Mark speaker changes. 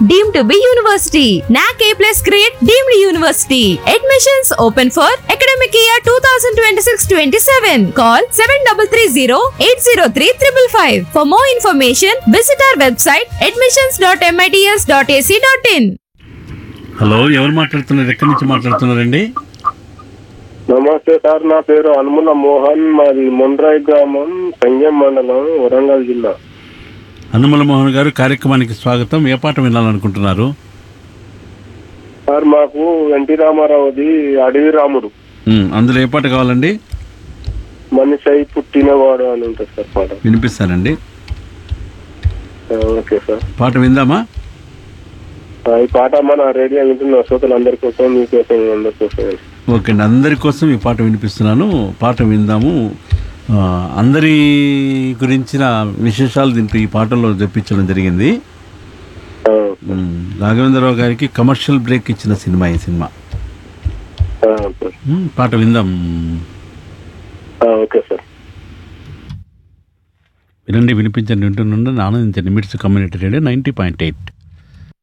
Speaker 1: deemed to be university. NAC A plus grade deemed university. Admissions open for academic year 2026-27. Call 7330-803-555. For more information, visit our website admissions.mits.ac.in.
Speaker 2: Hello ఎవరు మాట్లాడుతున్నారు ఎక్కడి నుంచి మాట్లాడుతున్నారండి
Speaker 3: నమస్తే sir నా పేరు అనుముల మోహన్ మాది మొండ్రాయి గ్రామం సంగం మండలం వరంగల్ జిల్లా
Speaker 2: హనుమల మోహన్ గారు కార్యక్రమానికి స్వాగతం ఏ పాట వినాలనుకుంటున్నారు
Speaker 3: సార్ మాకు ఎన్టీ రామారావుది అడవి రాముడు
Speaker 2: ఉమ్, అందులో ఏ పాట కావాలండి
Speaker 3: మనిషి అయి పుట్టినవాడు అని ఉంటుంది సార్ పాట
Speaker 2: వినిపిస్తానండి
Speaker 3: ఆ, ఓకే సార్
Speaker 2: పాట విందామా
Speaker 3: ఆ, ఈ పాట మన రేడియో వింటున్న శ్రోతలు అందరి కోసం మీకోసం అందరి కోసం
Speaker 2: ఓకే అండి అందరి కోసం ఈ పాట వినిపిస్తున్నాను పాట విందాము ఆ, అందరి గురించిన విశేషాలు దీంట్లో ఈ పాటలో తెప్పించడం జరిగింది
Speaker 3: ఆ,
Speaker 2: ఉమ్, రాఘవేంద్రరావు గారికి కమర్షియల్ బ్రేక్ ఇచ్చిన సినిమా ఈ సినిమా
Speaker 3: ఆ, సార్
Speaker 2: ఉమ్, పాట విందాం
Speaker 3: ఆ, ఓకే సార్
Speaker 2: వినండి వినిపించండి వింటున్నాను ఆనందించండి MITS community radio ninety point eight